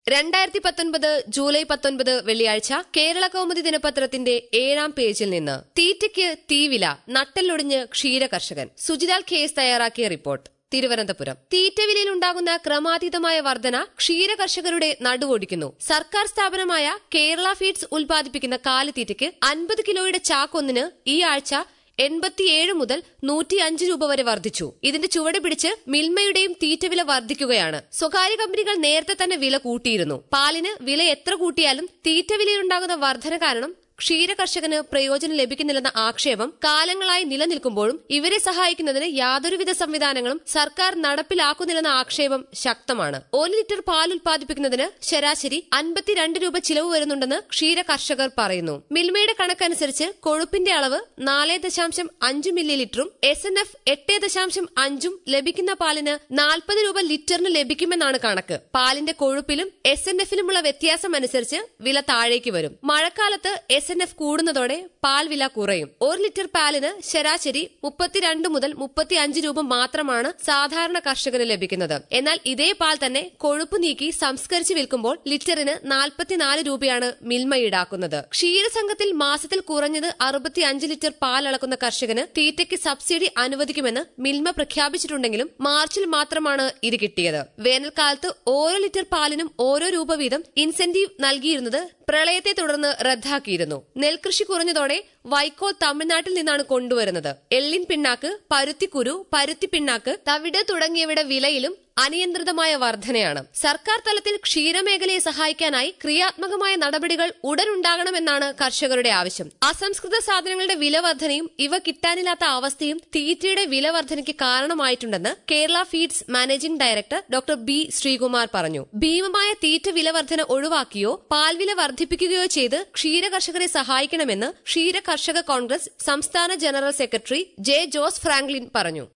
രണ്ടായിരത്തി പത്തൊൻപത് ജൂലൈ പത്തൊൻപത് വെള്ളിയാഴ്ച കേരള കൗമുദി ദിനപത്രത്തിന്റെ ഏഴാം പേജിൽ നിന്ന് തീറ്റയ്ക്ക് തീവില നട്ടെല്ലൊടിഞ്ഞ് ക്ഷീര കർഷകൻ സുജിലാൽ കേസ് തയ്യാറാക്കിയ റിപ്പോർട്ട് തിരുവനന്തപുരം തീറ്റവിലയിൽ ഉണ്ടാകുന്ന ക്രമാതീതമായ വർധന ക്ഷീര കർഷകരുടെ നടുവൊടിക്കുന്നു സർക്കാർ സ്ഥാപനമായ കേരള ഫീഡ്സ് ഉൽപ്പാദിപ്പിക്കുന്ന കാലിത്തീറ്റയ്ക്ക് അൻപത് കിലോയുടെ ചാക്കൊന്നിന് ഈ ആഴ്ച എൺപത്തിയേഴ് മുതൽ നൂറ്റിയഞ്ച് രൂപ വരെ വർദ്ധിച്ചു ഇതിന്റെ ചുവട് പിടിച്ച് മിൽമയുടെയും തീറ്റവില വർദ്ധിക്കുകയാണ് സ്വകാര്യ കമ്പനികൾ നേരത്തെ തന്നെ വില കൂട്ടിയിരുന്നു പാലിന് വില എത്ര കൂട്ടിയാലും തീറ്റവിലയിലുണ്ടാകുന്ന വർധന കാരണം ക്ഷീര കർഷകന് പ്രയോജനം ലഭിക്കുന്നില്ലെന്ന ആക്ഷേപം കാലങ്ങളായി നിലനിൽക്കുമ്പോഴും ഇവരെ സഹായിക്കുന്നതിന് യാതൊരുവിധ സംവിധാനങ്ങളും സർക്കാർ നടപ്പിലാക്കുന്നില്ലെന്ന ആക്ഷേപം ശക്തമാണ് ഒരു ലിറ്റർ പാൽ ഉൽപ്പാദിപ്പിക്കുന്നതിന് ശരാശരി അൻപത്തിരണ്ട് രൂപ ചിലവ് വരുന്നുണ്ടെന്ന് ക്ഷീര കർഷകർ പറയുന്നു മിൽമയുടെ കണക്കനുസരിച്ച് കൊഴുപ്പിന്റെ അളവ് നാല് ദശാംശം അഞ്ച് മില്ലി ലിറ്ററും എസ് എൻ എഫ് എട്ട് ദശാംശം അഞ്ചും ലഭിക്കുന്ന പാലിന് നാൽപ്പത് രൂപ ലിറ്ററിന് ലഭിക്കുമെന്നാണ് കണക്ക് പാലിന്റെ കൊഴുപ്പിലും എസ് എൻ എഫിലുമുള്ള വ്യത്യാസം അനുസരിച്ച് വില താഴേക്ക് വരും മഴക്കാലത്ത് എസ് എൻ എഫ് കൂടുന്നതോടെ പാൽ വില കുറയും ഒരു ലിറ്റർ പാലിന് ശരാശരി മുപ്പത്തിരണ്ട് മുതൽ മുപ്പത്തിയഞ്ച് രൂപ മാത്രമാണ് സാധാരണ കർഷകന് ലഭിക്കുന്നത് എന്നാൽ ഇതേ പാൽ തന്നെ കൊഴുപ്പ് നീക്കി സംസ്കരിച്ച് വിൽക്കുമ്പോൾ ലിറ്ററിന് നാൽപ്പത്തിനാല് രൂപയാണ് മിൽമ ഈടാക്കുന്നത് ക്ഷീരസംഘത്തിൽ മാസത്തിൽ കുറഞ്ഞത് അറുപത്തിയഞ്ച് ലിറ്റർ പാൽ അളക്കുന്ന കർഷകന് തീറ്റയ്ക്ക് സബ്സിഡി അനുവദിക്കുമെന്ന് മിൽമ പ്രഖ്യാപിച്ചിട്ടുണ്ടെങ്കിലും മാർച്ചിൽ മാത്രമാണ് ഇത് കിട്ടിയത് വേനൽക്കാലത്ത് ഓരോ ലിറ്റർ പാലിനും ഓരോ രൂപ വീതം ഇൻസെന്റീവ് നൽകിയിരുന്നത് പ്രളയത്തെ തുടർന്ന് റദ്ദാക്കിയിരുന്നു നെൽകൃഷി കുറഞ്ഞതോടെ വൈക്കോൽ തമിഴ്നാട്ടിൽ നിന്നാണ് കൊണ്ടുവരുന്നത് എള്ളിൻ പിണ്ണാക്ക് പരുത്തിക്കുരു പരുത്തി പിണ്ണാക്ക് തവിട് തുടങ്ങിയവയുടെ വിലയിലും അനിയന്ത്രിതമായ വർധനയാണ് സർക്കാർ തലത്തിൽ ക്ഷീരമേഖലയെ സഹായിക്കാനായി ക്രിയാത്മകമായ നടപടികൾ ഉടനുണ്ടാകണമെന്നാണ് കർഷകരുടെ ആവശ്യം അസംസ്കൃത സാധനങ്ങളുടെ വില വർധനയും ഇവ കിട്ടാനില്ലാത്ത അവസ്ഥയും തീറ്റയുടെ വില വർധനയ്ക്ക് കാരണമായിട്ടുണ്ടെന്ന് Kerala feeds managing director doctor B Sreekumar പറഞ്ഞു ഭീമമായ തീറ്റ വില വർധന ഒഴിവാക്കിയോ പാൽവില വർദ്ധിപ്പിക്കുകയോ ചെയ്ത് ക്ഷീര കർഷകരെ സഹായിക്കണമെന്ന് ക്ഷീര കർഷക കോൺഗ്രസ് സംസ്ഥാന general secretary J Jose Franklin പറഞ്ഞു